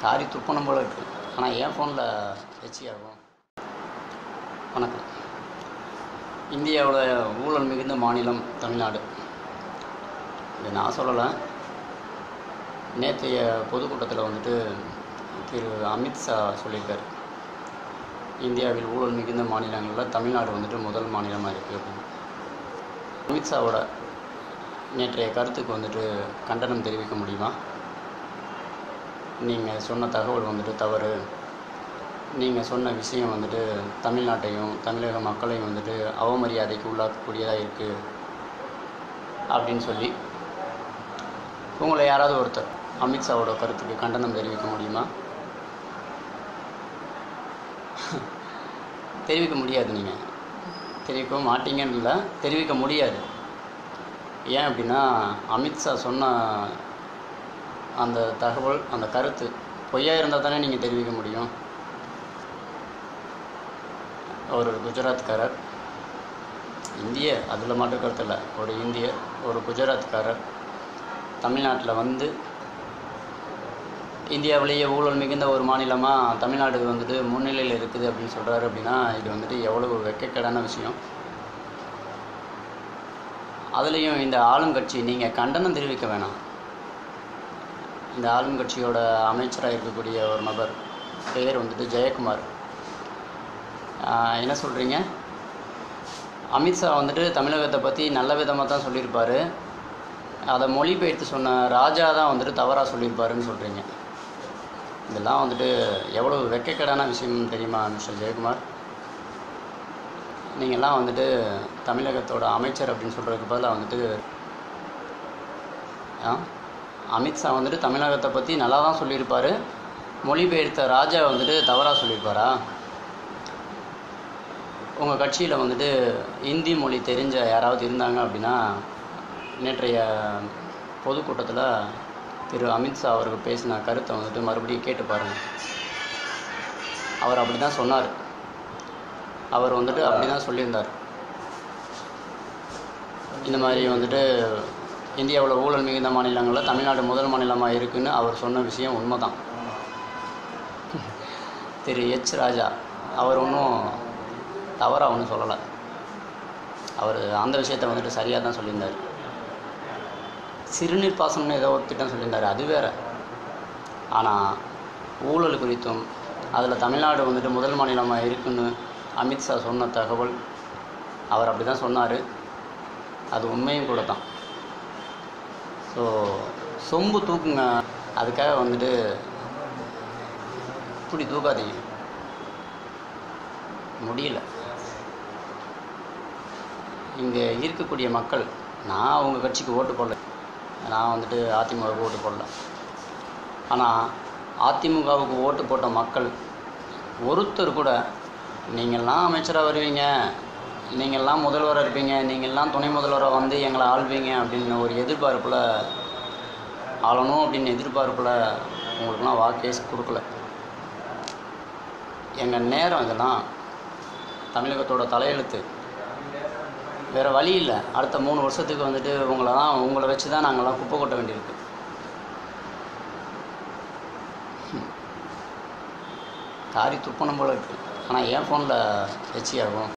காரி துப்பணும் போல இருக்குது ஆனால் என் ஃபோனில் ஹெச்சி ஆகும் வணக்கம் இந்தியாவோட ஊழல் மிகுந்த மாநிலம் தமிழ்நாடு இது நான் சொல்லலை நேற்றைய பொதுக்கூட்டத்தில் வந்துட்டு திரு அமித்ஷா சொல்லியிருக்காரு இந்தியாவில் ஊழல் மிகுந்த மாநிலங்களில் தமிழ்நாடு வந்துட்டு முதல் மாநிலமாக இருக்குது அப்படின்னு அமித்ஷாவோட நேற்றைய கருத்துக்கு வந்துட்டு கண்டனம் தெரிவிக்க முடியுமா நீங்கள் சொன்ன தகவல் வந்துட்டு தவறு நீங்கள் சொன்ன விஷயம் வந்துட்டு தமிழ்நாட்டையும் தமிழக மக்களையும் வந்துட்டு அவமரியாதைக்கு உள்ளாக்கக்கூடியதாக இருக்குது அப்படின்னு சொல்லி உங்களை யாராவது ஒருத்தர் அமித்ஷாவோட கருத்துக்கு கண்டனம் தெரிவிக்க முடியுமா தெரிவிக்க முடியாது நீங்கள் தெரிவிக்க மாட்டீங்கன்னு இல்லை தெரிவிக்க முடியாது ஏன் அப்படின்னா அமித்ஷா சொன்ன அந்த தகவல் அந்த கருத்து பொய்யா இருந்தால் தானே நீங்கள் தெரிவிக்க முடியும் ஒரு குஜராத்காரர் இந்திய அதில் மட்டும் கருத்து இல்லை ஒரு இந்தியர் ஒரு குஜராத்காரர் தமிழ்நாட்டில் வந்து இந்தியாவிலேயே ஊழல் மிகுந்த ஒரு மாநிலமாக தமிழ்நாடு வந்துட்டு முன்னிலையில் இருக்குது அப்படின்னு சொல்கிறாரு அப்படின்னா இது வந்துட்டு எவ்வளவு வெட்கக்கேடான விஷயம் அதுலேயும் இந்த ஆளுங்கட்சி நீங்கள் கண்டனம் தெரிவிக்க வேணாம் இந்த ஆளுங்கட்சியோட அமைச்சராக இருக்கக்கூடிய ஒரு நபர் பெயர் வந்துட்டு ஜெயக்குமார் ஆஹ் என்ன சொல்கிறீங்க அமித்ஷா வந்துட்டு தமிழகத்தை பற்றி நல்ல விதமாக தான் சொல்லியிருப்பார் அதை மொழிபெயர்த்து சொன்ன ராஜா தான் வந்துட்டு தவறாக சொல்லியிருப்பாருன்னு சொல்கிறீங்க இதெல்லாம் வந்துட்டு எவ்வளோ வெட்கக்கேடான விஷயம் தெரியுமா மிஸ்டர் ஜெயக்குமார் நீங்கள்லாம் வந்துட்டு தமிழகத்தோட அமைச்சர் அப்படின்னு சொல்கிறதுக்கு பதிலாக வந்துட்டு ஆ அமித்ஷா வந்துட்டு தமிழகத்தை பற்றி நல்லா தான் சொல்லியிருப்பார் மொழிபெயர்த்த ராஜா வந்துட்டு தவறாக சொல்லியிருப்பாரா உங்கள் கட்சியில் வந்துட்டு இந்தி மொழி தெரிஞ்ச யாராவது இருந்தாங்க அப்படின்னா நேற்றைய பொதுக்கூட்டத்தில் திரு அமித்ஷா அவர்கள் பேசின கருத்தை வந்துட்டு மறுபடியும் கேட்டு பாருங்கள் அவர் அப்படி தான் சொன்னார் அவர் வந்துட்டு அப்படி தான் சொல்லியிருந்தார் இந்த மாதிரி வந்துட்டு இந்தியாவில் ஊழல் மிகுந்த மாநிலங்களில் தமிழ்நாடு முதல் மாநிலமாக இருக்குன்னு அவர் சொன்ன விஷயம் உண்மை தான் திரு எச் ராஜா அவர் ஒன்றும் தவறாக ஒன்றும் சொல்லலை அவர் அந்த விஷயத்தை வந்துட்டு சரியாக தான் சொல்லியிருந்தார் சிறுநீர் பாசனம்னு ஏதோ ஒரு திட்டம் சொல்லியிருந்தார் அது வேற ஆனால் ஊழல் குறித்தும் அதில் தமிழ்நாடு வந்துட்டு முதல் மாநிலமாக இருக்குன்னு அமித்ஷா சொன்ன தகவல் அவர் அப்படி தான் சொன்னார் அது உண்மையும் கூட தான் ஸோ சொம்பு தூக்குங்க அதுக்காக வந்துட்டு இப்படி தூக்காதீங்க முடியல இங்கே இருக்கக்கூடிய மக்கள் நான் அவங்க கட்சிக்கு ஓட்டு போடல நான் வந்துட்டு அதிமுகவுக்கு ஓட்டு போடல ஆனால் அதிமுகவுக்கு ஓட்டு போட்ட மக்கள் ஒருத்தர் கூட நீங்கள்லாம் அமைச்சராக வருவீங்க நீங்கள்லாம் முதல்வராக இருப்பீங்க நீங்கள்லாம் துணை முதல்வராக வந்து எங்களை ஆள்வீங்க அப்படின்னு ஒரு எதிர்பார்ப்பில் ஆளணும் அப்படின்னு எதிர்பார்ப்பில் உங்களுக்குலாம் வாக்கே கொடுக்கல எங்கள் நேரம் இதெல்லாம் தமிழகத்தோட தலையெழுத்து வேறு வழி இல்லை அடுத்த மூணு வருஷத்துக்கு வந்துட்டு உங்களை தான் உங்களை வச்சு தான் நாங்கள்லாம் குப்பை கொட்ட வேண்டியிருக்கு காரி துப்பணும் போல இருக்குது ஆனால் என் ஃபோனில் ஹெச்சி ஆகும்